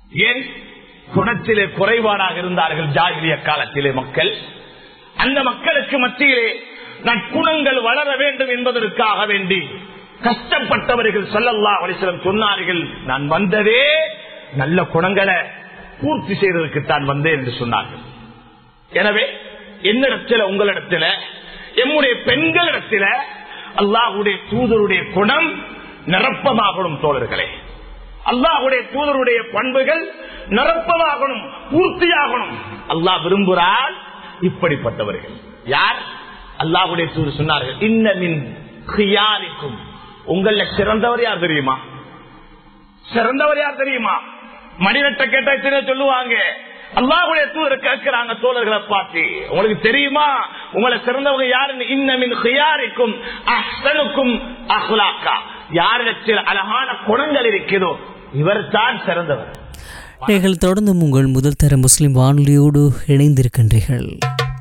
ஏன் குணத்திலே குறைபாடாக இருந்தார்கள் ஜாகிலிய காலத்திலே மக்கள் அந்த மக்களுக்கு மத்தியிலே நற்குணங்கள் வளர வேண்டும் என்பதற்காக வேண்டி கஷ்டப்பட்டவர்கள் சொல்லல்லா அலிஸ்லம் சொன்னார்கள் நான் வந்ததே நல்ல குணங்களை பூர்த்தி செய்வதற்கு தான் வந்தேன் என்று சொன்னார்கள் எனவே என்னிடத்துல உங்களிடத்துல எம்முடைய பெண்களிடத்துல அல்லாஹுடைய தூதருடைய குணம் நிரப்பமாகணும் தோழர்களே அல்லாஹுடைய தூதருடைய பண்புகள் நிரப்பமாகணும் பூர்த்தியாகணும் அல்லாஹ் விரும்புகிறார் இப்படிப்பட்டவர்கள் யார் அல்லாஹுடைய தூதர் சொன்னார்கள் இன்னமின் கியாரிக்கும் உங்கள சிறந்தவர் யார் தெரியுமா சிறந்தவர் யார் தெரியுமா மணிநட்ட கேட்ட சொல்லுவாங்க அல்லாஹுடைய தூதர் கேட்கிறாங்க தோழர்களை பார்த்து உங்களுக்கு தெரியுமா உங்களை சிறந்தவங்க யாருன்னு இன்னமின் ஹியாரிக்கும் அஹ்சனுக்கும் அஹ்லாக்கா யாரிடத்தில் அழகான குணங்கள் இருக்கிறதோ இவர் தான் சிறந்தவர் நீங்கள் தொடர்ந்தும் உங்கள் முதல் தர முஸ்லிம் வானொலியோடு இணைந்திருக்கின்றீர்கள்